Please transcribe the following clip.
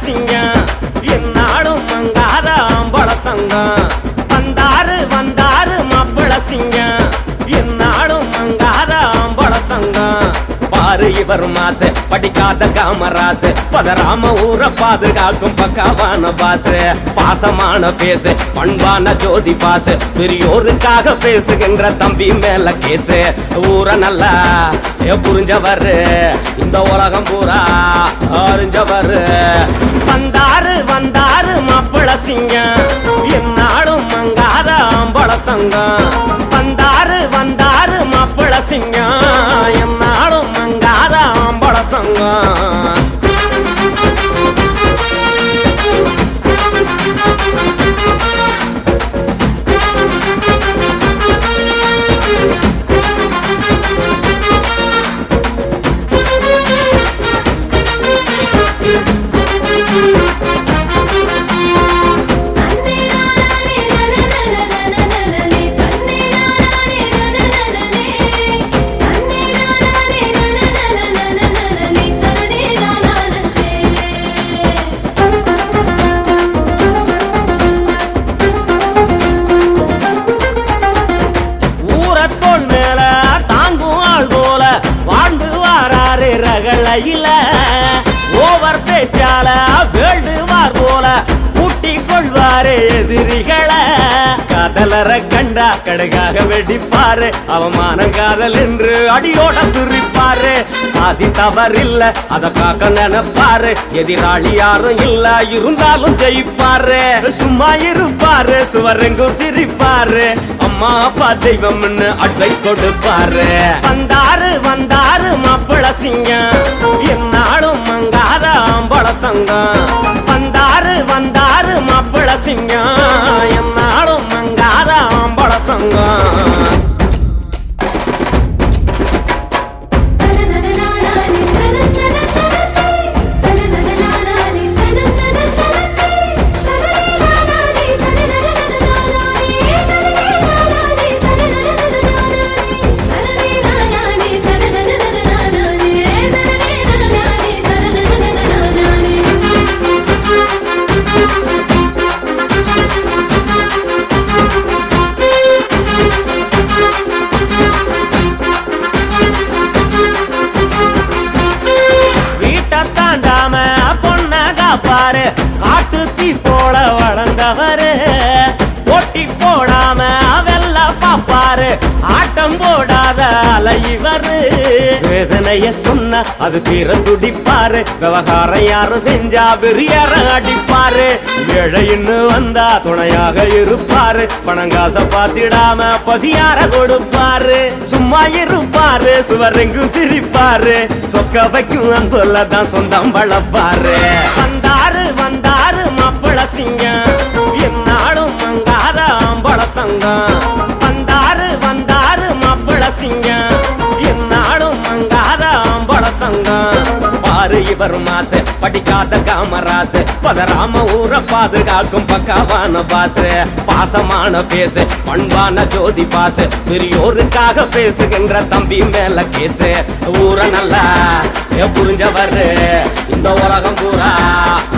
சிங்கம் என்னாலும் மங்காத ஆம்பள தங்கம் வந்தாரு வந்தாரு மாப்பிள சிங்கம் என்னாலும் மங்காத ஆம்பள தங்கம் பாரு இவர் மாசு படிக்காத காமராசு பதராம ஊர பாதுகாக்கும் பக்காவான பாசு பாசமான பேசு பண்பான ஜோதி பாசு பெரியோருக்காக பேசுகின்ற தம்பி மேல கேசு ஊர நல்லா ஏ புரிஞ்சவரு இந்த உலகம் பூரா அறிஞ்சவரு வந்தாரு வந்தாரு மாப்பிள சிங்கம் என்னாலும் மங்காத ஆம்பள தங்கம் வந்தாரு வந்தாரு மாப்பிள சிங்கம் என்னாலும் மங்காத ஆம்பள தங்கம் ஊரத்தோன் மேல தாங்கும் ஆள் போல வாழ்ந்து வாராரு ரகளையில ஓவர் பேச்சால வேள்டுவார் போல கூட்டி கொள்வாரு எதிரிகளை காதலர கண்டா கடுகாக வெடிப்பாரு அவமானம் காதல் என்று அடியோட துரிப்பாரு சாதி தவறில்ல அத காக்க நினைப்பாரு எதிராளி யாரும் இல்ல இருந்தாலும் ஜெயிப்பாரு சும்மா இருப்பாரு சுவரெங்கும் சிரிப்பாரு அம்மா அப்பா தெய்வம்னு அட்வைஸ் கொடுப்பாரு வந்தாரு வந்தாரு மாப்பிள சிங்கம் என்னாலும் மங்காத ஆம்பள தங்கம் வந்தாரு வந்தாரு மாப்பிள சிங்கம் என்னாலும் மங்காத ஆம்பள தங்கம் வீட்டை தாண்டாம பொண்ண காப்பாரு காட்டு தீ போல வளர்ந்தவரு போட்டி போடாம வெல்ல பாப்பாரு ஆட்டம் போடாத அலைவரு வேதனைய சொன்ன அது தீர துடிப்பாரு விவகாரம் யாரும் செஞ்சா பெரியற அடிப்பாரு ஏழைன்னு வந்தா துணையாக இருப்பாரு பணங்காச பாத்திடாம பசியார கொடுப்பாரு சும்மா இருப்பாரு சுவரெங்கும் சிரிப்பாரு சொக்க வைக்கும் அன்புல தான் சொந்தம் வளர்ப்பாரு வந்தாரு வந்தாரு மாப்பிள சிங்கம் என்னாலும் மங்காத ஆம்பள தங்கம் வந்தாரு வந்தாரு மாப்பிள சிங்கம் என்னாலும் மங்காத ஆம்பள தங்கம் பாரு இவர் மாசு படிக்காத காமராசு பதராம ஊர பாதுகாக்கும் பக்காவான பாசு பாசமான பேசு பண்பான ஜோதி பாசு பெரியோருக்காக பேசுகின்ற தம்பி மேல கேசு ஊர நல்லா ஏ புரிஞ்சவரு இந்த உலகம் பூரா